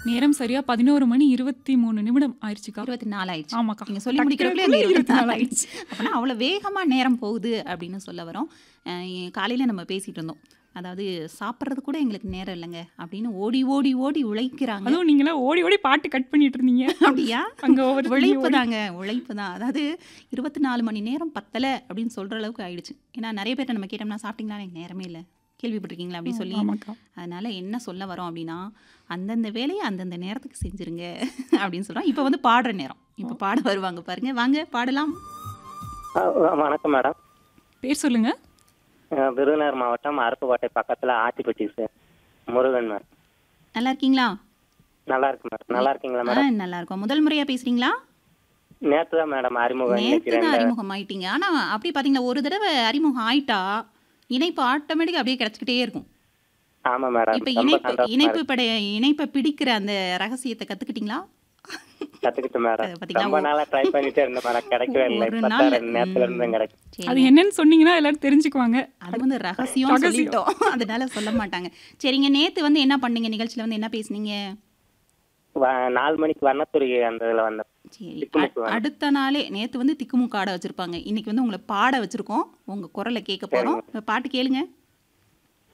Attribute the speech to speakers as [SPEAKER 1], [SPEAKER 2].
[SPEAKER 1] நேரம் சரியா பதினோரு மணி இருபத்தி மூணு நிமிடம் ஆயிடுச்சுக்கா
[SPEAKER 2] இருபத்தி நாலு ஆயிடுச்சு
[SPEAKER 1] ஆமாக்கா
[SPEAKER 2] நீங்க சொல்லி
[SPEAKER 1] டக்குனு
[SPEAKER 2] முடிக்கிறதுக்குள்ளே அந்த இருபத்தி நாலு
[SPEAKER 1] ஆயிடுச்சு.
[SPEAKER 2] ஆயிடுச்சு அப்படின்னா அவ்வளோ வேகமாக நேரம் போகுது அப்படின்னு சொல்ல வரோம் காலையில் நம்ம பேசிட்டு இருந்தோம் அதாவது சாப்பிட்றது கூட எங்களுக்கு நேரம் இல்லைங்க அப்படின்னு ஓடி ஓடி ஓடி உழைக்கிறாங்க
[SPEAKER 1] அதுவும் நீங்களா ஓடி ஓடி பாட்டு கட் பண்ணிட்டு இருந்தீங்க
[SPEAKER 2] அப்படியா
[SPEAKER 1] அங்க ஒவ்வொரு
[SPEAKER 2] உழைப்பு தாங்க உழைப்பு தான் அதாவது இருபத்தி நாலு மணி நேரம் பத்தலை அப்படின்னு சொல்கிற அளவுக்கு ஆயிடுச்சு ஏன்னா நிறைய பேர்ட்ட நம்ம கேட்டோம்னா சாப்பிட்டீங்களா எனக்கு நேரமே இல்லை கேள்விப்பட்டிருக்கீங்களா அப்படி சொல்லி
[SPEAKER 1] ஆமாக்கா
[SPEAKER 2] அதனால என்ன சொல்ல வரோம் அப்படின்னா அந்தந்த வேலையை அந்தந்த நேரத்துக்கு செஞ்சுருங்க அப்படின்னு சொல்கிறோம் இப்போ வந்து பாடுற நேரம் இப்போ பாட வருவாங்க பாருங்க வாங்க பாடலாம்
[SPEAKER 3] ஆ, வணக்கம் மேடம்
[SPEAKER 1] பேர் சொல்லுங்க
[SPEAKER 3] அஹ் விருதுநகர் மாவட்டம் அருப்புக்கோட்டை பக்கத்தில் ஆத்திப்பட்டி சார் முருகன் மேம்
[SPEAKER 2] நல்லா இருக்கீங்களா
[SPEAKER 3] நல்லா இருக்கு மேடம் நல்லா இருக்கீங்களா
[SPEAKER 2] ஆ
[SPEAKER 3] மேடம்
[SPEAKER 2] நல்லா இருக்கும் முதல் முறையாக பேசுகிறீங்களா
[SPEAKER 3] நேற்று தான் மேடம் அறிமுகம்
[SPEAKER 2] நேற்று
[SPEAKER 3] இன்னைக்கு
[SPEAKER 2] தான்
[SPEAKER 3] ரெண்டு
[SPEAKER 2] அறிமுகம் ஆயிட்டீங்க ஆனால் அப்படி பார்த்தீங்களா ஒரு தடவை அறிமுகம் ஆயிட்டா இணைப்பு ஆட்டோமேட்டிக்காக அப்படியே கிடச்சிக்கிட்டே இருக்கும்
[SPEAKER 3] ஆமா மேடம்
[SPEAKER 2] இப்போ
[SPEAKER 3] ரொம்ப
[SPEAKER 2] இணைப்பு
[SPEAKER 3] சந்தோஷமா
[SPEAKER 2] இணைப்பு
[SPEAKER 3] இருக்கு.
[SPEAKER 2] படைய இணைப்பை பிடிக்கிற அந்த ரகசியத்தை கற்றுக்கிட்டீங்களா
[SPEAKER 3] கத்துக்கிட்டு மேடம்
[SPEAKER 2] அது பாத்தீங்களா?
[SPEAKER 3] ரொம்ப நாளா ட்ரை பண்ணிட்டே இருந்தேன் மேடம் கிடைக்கவே இல்லை
[SPEAKER 2] ஒரு
[SPEAKER 3] இப்போ
[SPEAKER 2] நாள்,
[SPEAKER 3] ரெண்டு நேரத்துல இருந்து கிடைக்கும்
[SPEAKER 2] சரி
[SPEAKER 1] அது என்னன்னு சொன்னீங்கன்னா எல்லாரும் தெரிஞ்சுக்குவாங்க
[SPEAKER 2] அது வந்து ரகசியம்
[SPEAKER 1] ரகசியம்.
[SPEAKER 2] சொல்லிட்டோம் அதனால சொல்ல மாட்டாங்க சரிங்க நேத்து வந்து என்ன பண்ணீங்க நிகழ்ச்சியில வந்து என்ன பேசுனீங்க
[SPEAKER 3] வ- நாலு மணிக்கு வண்ணத்துறை அந்த இதுல வந்தேன்
[SPEAKER 2] சரி
[SPEAKER 3] திக்குமுக்கு
[SPEAKER 2] அ-
[SPEAKER 3] வேணும்.
[SPEAKER 2] அடுத்த நாளே நேத்து வந்து திக்குமுக்காட வச்சிருப்பாங்க இன்னைக்கு வந்து உங்களை பாட வச்சிருக்கோம் உங்க குரலை கேட்க போறோம் இப்ப பாட்டு கேளுங்க